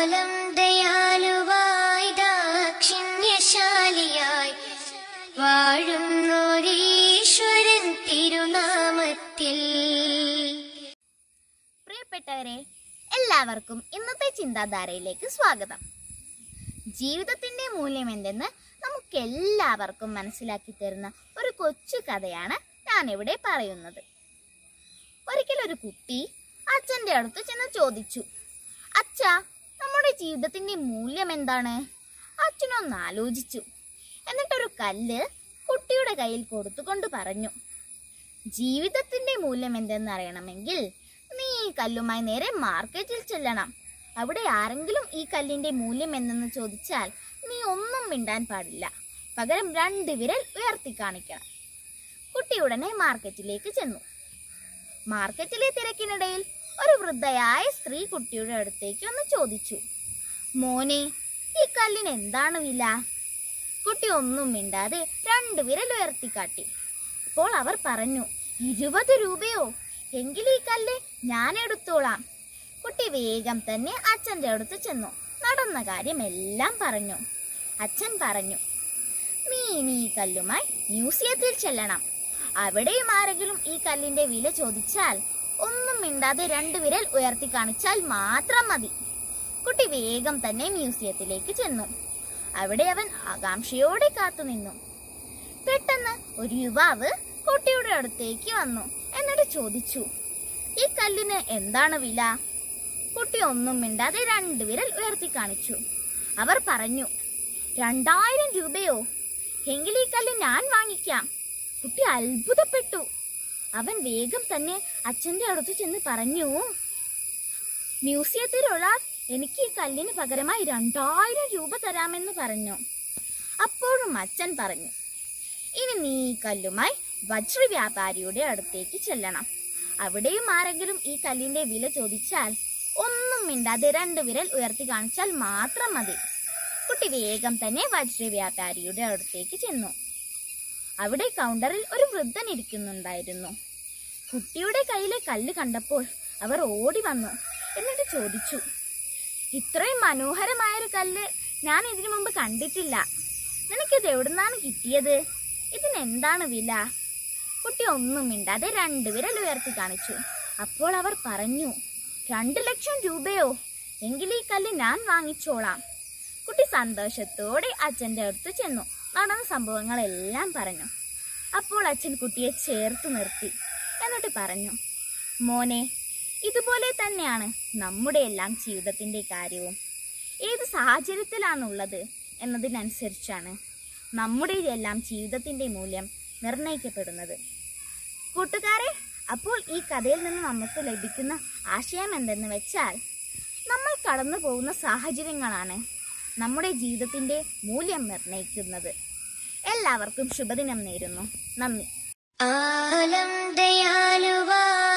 ആലം ദയാലുവായി ദാക്ഷിണ്യശാലിയായി വാഴുന്നോരീശ്വരൻ തിരുനാമത്തിൽ പ്രിയപ്പെട്ടവരെ എല്ലാവർക്കും ഇന്നത്തെ ചിന്താധാരയിലേക്ക് സ്വാഗതം ജീവിതത്തിന്റെ മൂല്യം എന്തെന്ന് നമുക്ക് എല്ലാവർക്കും മനസ്സിലാക്കി തരുന്ന ഒരു കൊച്ചു കഥയാണ് ഞാനിവിടെ പറയുന്നത് ഒരിക്കൽ ഒരു കുട്ടി അച്ഛൻ്റെ അടുത്ത് ചെന്ന് ചോദിച്ചു അച്ഛ നമ്മുടെ ജീവിതത്തിന്റെ മൂല്യം എന്താണ് അച്ഛനൊന്ന് ആലോചിച്ചു എന്നിട്ടൊരു കല്ല് കുട്ടിയുടെ കയ്യിൽ കൊടുത്തുകൊണ്ട് പറഞ്ഞു ജീവിതത്തിന്റെ മൂല്യം എന്തെന്ന് അറിയണമെങ്കിൽ നീ ഈ കല്ലുമായി നേരെ മാർക്കറ്റിൽ ചെല്ലണം അവിടെ ആരെങ്കിലും ഈ കല്ലിന്റെ മൂല്യം എന്തെന്ന് ചോദിച്ചാൽ നീ ഒന്നും മിണ്ടാൻ പാടില്ല പകരം രണ്ട് വിരൽ ഉയർത്തി കാണിക്കണം കുട്ടി ഉടനെ മാർക്കറ്റിലേക്ക് ചെന്നു മാർക്കറ്റിലെ തിരക്കിനിടയിൽ ഒരു വൃദ്ധയായ സ്ത്രീ കുട്ടിയുടെ അടുത്തേക്ക് ഒന്ന് ചോദിച്ചു മോനെ ഈ കല്ലിന് എന്താണ് വില കുട്ടി ഒന്നും മിണ്ടാതെ രണ്ട് വിരൽ ഉയർത്തി കാട്ടി അപ്പോൾ അവർ പറഞ്ഞു ഇരുപത് രൂപയോ എങ്കിൽ ഈ കല്ല് ഞാൻ എടുത്തോളാം കുട്ടി വേഗം തന്നെ അച്ഛൻ്റെ അടുത്ത് ചെന്നു നടന്ന കാര്യം എല്ലാം പറഞ്ഞു അച്ഛൻ പറഞ്ഞു നീ ഇനി ഈ കല്ലുമായി മ്യൂസിയത്തിൽ ചെല്ലണം അവിടെയും ആരെങ്കിലും ഈ കല്ലിന്റെ വില ചോദിച്ചാൽ ഒന്നും മിണ്ടാതെ രണ്ട് വിരൽ ഉയർത്തി കാണിച്ചാൽ മാത്രം മതി കുട്ടി വേഗം തന്നെ മ്യൂസിയത്തിലേക്ക് ചെന്നു അവിടെ അവൻ ആകാംക്ഷയോടെ കാത്തുനിന്നു പെട്ടെന്ന് ഒരു യുവാവ് കുട്ടിയുടെ അടുത്തേക്ക് വന്നു എന്നിട്ട് ചോദിച്ചു ഈ കല്ലിന് എന്താണ് വില കുട്ടി ഒന്നും മിണ്ടാതെ രണ്ട് വിരൽ ഉയർത്തി കാണിച്ചു അവർ പറഞ്ഞു രണ്ടായിരം രൂപയോ എങ്കിൽ ഈ കല്ല് ഞാൻ വാങ്ങിക്കാം കുട്ടി അത്ഭുതപ്പെട്ടു അവൻ വേഗം തന്നെ അച്ഛന്റെ അടുത്ത് ചെന്ന് പറഞ്ഞു മ്യൂസിയത്തിലുള്ള എനിക്ക് ഈ കല്ലിന് പകരമായി രണ്ടായിരം രൂപ തരാമെന്ന് പറഞ്ഞു അപ്പോഴും അച്ഛൻ പറഞ്ഞു ഇനി നീ ഈ കല്ലുമായി വജ്ര വ്യാപാരിയുടെ അടുത്തേക്ക് ചെല്ലണം അവിടെയും ആരെങ്കിലും ഈ കല്ലിന്റെ വില ചോദിച്ചാൽ ഒന്നും മിണ്ടാതെ രണ്ട് വിരൽ ഉയർത്തി കാണിച്ചാൽ മാത്രം മതി കുട്ടി വേഗം തന്നെ വജ്ര വ്യാപാരിയുടെ അടുത്തേക്ക് ചെന്നു അവിടെ കൗണ്ടറിൽ ഒരു വൃദ്ധൻ ഇരിക്കുന്നുണ്ടായിരുന്നു കുട്ടിയുടെ കയ്യിലെ കല്ല് കണ്ടപ്പോൾ അവർ ഓടി വന്നു എന്നിട്ട് ചോദിച്ചു ഇത്രയും മനോഹരമായൊരു കല്ല് ഞാൻ ഇതിനു മുമ്പ് കണ്ടിട്ടില്ല നിനക്കിത് എവിടുന്നാണ് കിട്ടിയത് ഇതിനെന്താണ് വില കുട്ടി ഒന്നും മിണ്ടാതെ രണ്ട് വിരൽ ഉയർത്തി കാണിച്ചു അപ്പോൾ അവർ പറഞ്ഞു രണ്ട് ലക്ഷം രൂപയോ എങ്കിൽ ഈ കല്ല് ഞാൻ വാങ്ങിച്ചോളാം കുട്ടി സന്തോഷത്തോടെ അച്ഛൻ്റെ അടുത്ത് ചെന്നു നടന്ന സംഭവങ്ങളെല്ലാം പറഞ്ഞു അപ്പോൾ അച്ഛൻ കുട്ടിയെ ചേർത്ത് നിർത്തി എന്നിട്ട് പറഞ്ഞു മോനെ ഇതുപോലെ തന്നെയാണ് നമ്മുടെ എല്ലാം ജീവിതത്തിൻ്റെ കാര്യവും ഏത് സാഹചര്യത്തിലാണുള്ളത് എന്നതിനനുസരിച്ചാണ് നമ്മുടെ എല്ലാം ജീവിതത്തിൻ്റെ മൂല്യം നിർണയിക്കപ്പെടുന്നത് കൂട്ടുകാരെ അപ്പോൾ ഈ കഥയിൽ നിന്ന് നമുക്ക് ലഭിക്കുന്ന ആശയം എന്തെന്ന് വെച്ചാൽ നമ്മൾ കടന്നു പോകുന്ന സാഹചര്യങ്ങളാണ് നമ്മുടെ ജീവിതത്തിൻ്റെ മൂല്യം നിർണയിക്കുന്നത് എല്ലാവർക്കും ശുഭദിനം നേരുന്നു നന്ദി ആലം ദയാലുവായി